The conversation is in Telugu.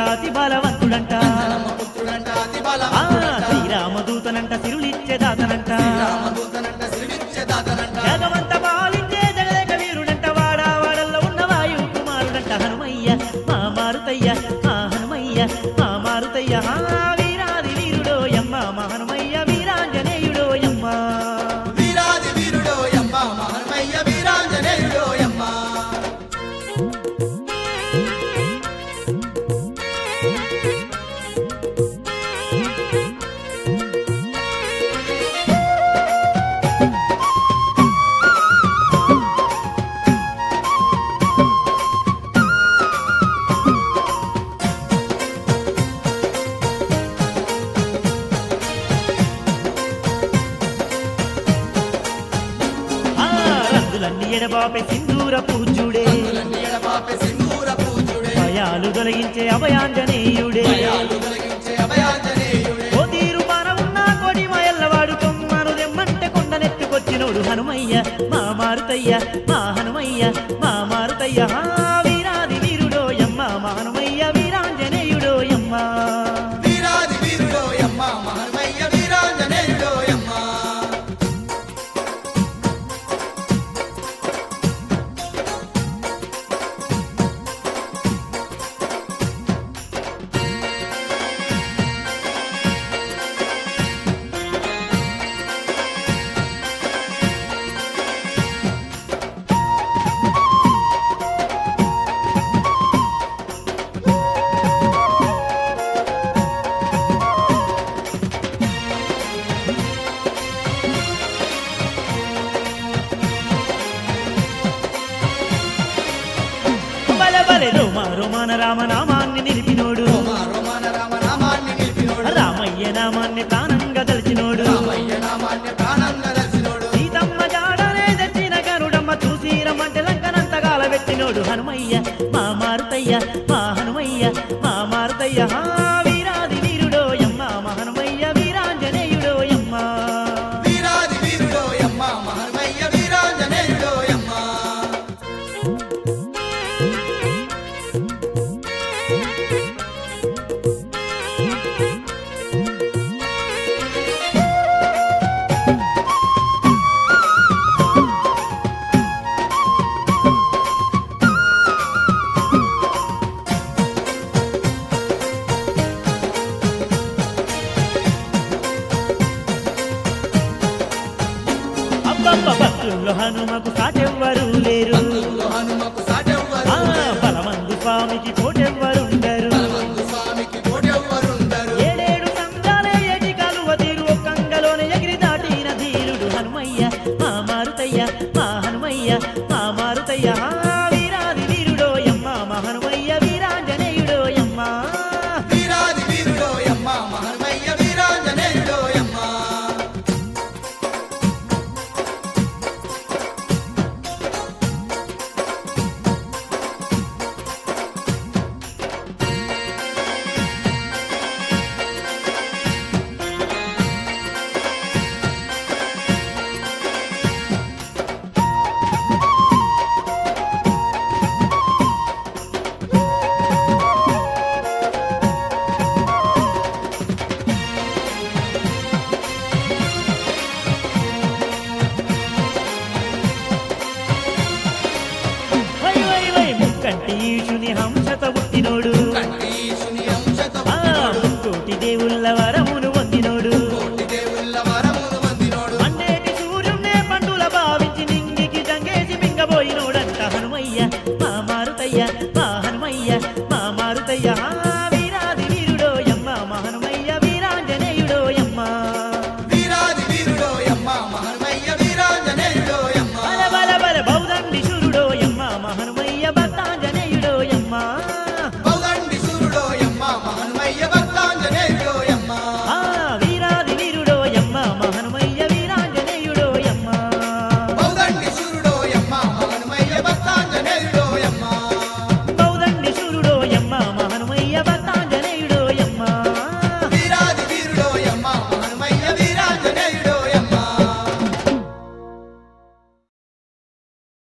అతి బలవంతుడంట పుత్రుడంట అతి ఆ శ్రీరామదూతనంట సిరులిచ్చేదాతనంట రామదూతనంట శ్రీవిచ్చే దాతనంట జగమంత పాలించే జగదేక వీరుడంట వాడా వాడల్లో ఉన్న వాయు కుమారుడంట హనుమయ్య మా మారుతయ్య మా హనుమయ్య మా మారుతయ్య ఆ వీరాది వీరుడో యమ్మ మా హనుమయ్య వీరాంజనేయుడో యమ్మ వీరాది వీరుడో యమ్మ మహర్మయ్య వీరాంజనేయుడో యమ్మ ఆ రంగులన్నీ ఎడబాపే సింధూర పూజుడే ఎడబాపే సింధూర పూజుడే భయాలు తొలగించే అభయాంజనేయుడే భయాలు తొలగించే అభయాంజనేయుడే ఓ తీరు ఉన్న కొడి మయల్లవాడు కొమ్మను దెమ్మంటే కొండనెత్తుకొచ్చినోడు హనుమయ్య మా మారుతయ్య మా హనుమయ్య మా మారుతయ్య ఆ వీరాది వీరుడో యమ్మ మా హనుమయ్య వీరాంజనేయుడో యమ్మ వీరాది వీరుడో యమ్మ మహర్మయ్య వీరాంజనేయుడో యమ్మ బల బలె రోమ రోమాన రామనామాన్ని నిలిపినోడు రోమ రోమన రామ నామాన్ని నిలిపినోడు రామయ్య నామాన్ని ప్రాణంగా తలిచినోడు రామయ్య నామాన్ని ప్రాణంగా దర్శినోడు సీతమ్మ జాడనే తెచ్చిన గరుడమ్మ చూసి రమ్మంటే లంకనంతగాల పెట్టినోడు హనుమయ్య మా మారుతయ్య మా హనుమయ్య మా మారుతయ్య హా వీరాది వీరుడో యమ్మ మా హనుమయ్య వీరాంజనేయుడో యమ్మ వీరాది వీరుడో యమ్మ మహర్మయ్య వీరాంజనేయుడో యమ్మ అబ్బబ్బ భక్తుల్లో హనుమకు సాటెవ్వరూ లేరు భక్తుల్లో హనుమకు